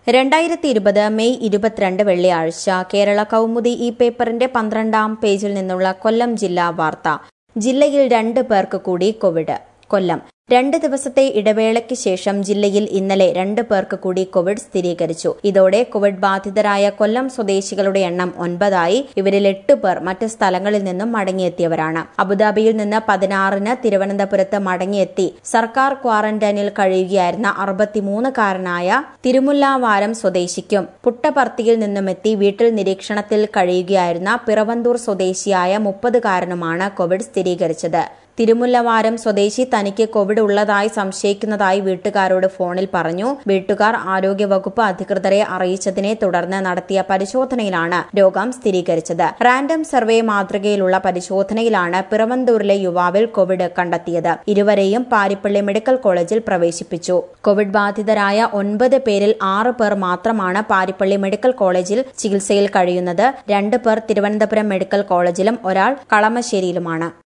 രണ്ടായിരത്തി ഇരുപത് മെയ് ഇരുപത്തിരണ്ട് വെള്ളിയാഴ്ച കേരള കൗമുദി ഈ പേപ്പറിന്റെ പന്ത്രണ്ടാം പേജിൽ നിന്നുള്ള കൊല്ലം ജില്ലാ വാർത്ത ജില്ലയിൽ രണ്ട് പേർക്ക് കൂടി കോവിഡ് കൊല്ലം രണ്ട് ദിവസത്തെ ഇടവേളയ്ക്ക് ശേഷം ജില്ലയിൽ ഇന്നലെ രണ്ട് പേർക്ക് കൂടി കോവിഡ് സ്ഥിരീകരിച്ചു ഇതോടെ കോവിഡ് ബാധിതരായ കൊല്ലം സ്വദേശികളുടെ എണ്ണം ഒൻപതായി ഇവരിൽ എട്ട് പേർ മറ്റ് സ്ഥലങ്ങളിൽ നിന്നും മടങ്ങിയെത്തിയവരാണ് അബുദാബിയിൽ നിന്ന് പതിനാറിന് തിരുവനന്തപുരത്ത് മടങ്ങിയെത്തി സർക്കാർ ക്വാറന്റൈനിൽ കഴിയുകയായിരുന്ന അറുപത്തിമൂന്നുകാരനായ തിരുമുല്ലാവാരം സ്വദേശിക്കും പുട്ടപർത്തിയിൽ നിന്നുമെത്തി വീട്ടിൽ നിരീക്ഷണത്തിൽ കഴിയുകയായിരുന്ന പിറവന്തൂർ സ്വദേശിയായ മുപ്പതുകാരനുമാണ് കോവിഡ് സ്ഥിരീകരിച്ചത് തിരുമുല്ലവാരം സ്വദേശി തനിക്ക് കോവിഡ് ഉള്ളതായി സംശയിക്കുന്നതായി വീട്ടുകാരോട് ഫോണിൽ പറഞ്ഞു വീട്ടുകാർ ആരോഗ്യവകുപ്പ് അധികൃതരെ അറിയിച്ചതിനെ തുടർന്ന് നടത്തിയ പരിശോധനയിലാണ് രോഗം സ്ഥിരീകരിച്ചത് റാൻഡം സർവേ മാതൃകയിലുള്ള പരിശോധനയിലാണ് പിറവന്തൂരിലെ യുവാവിൽ കോവിഡ് കണ്ടെത്തിയത് ഇരുവരെയും പാരിപ്പള്ളി മെഡിക്കൽ കോളേജിൽ പ്രവേശിപ്പിച്ചു കോവിഡ് ബാധിതരായ ഒൻപത് പേരിൽ ആറ് പേർ മാത്രമാണ് പാരിപ്പള്ളി മെഡിക്കൽ കോളേജിൽ ചികിത്സയിൽ കഴിയുന്നത് രണ്ട് പേർ തിരുവനന്തപുരം മെഡിക്കൽ കോളേജിലും ഒരാൾ കളമശ്ശേരിയിലുമാണ്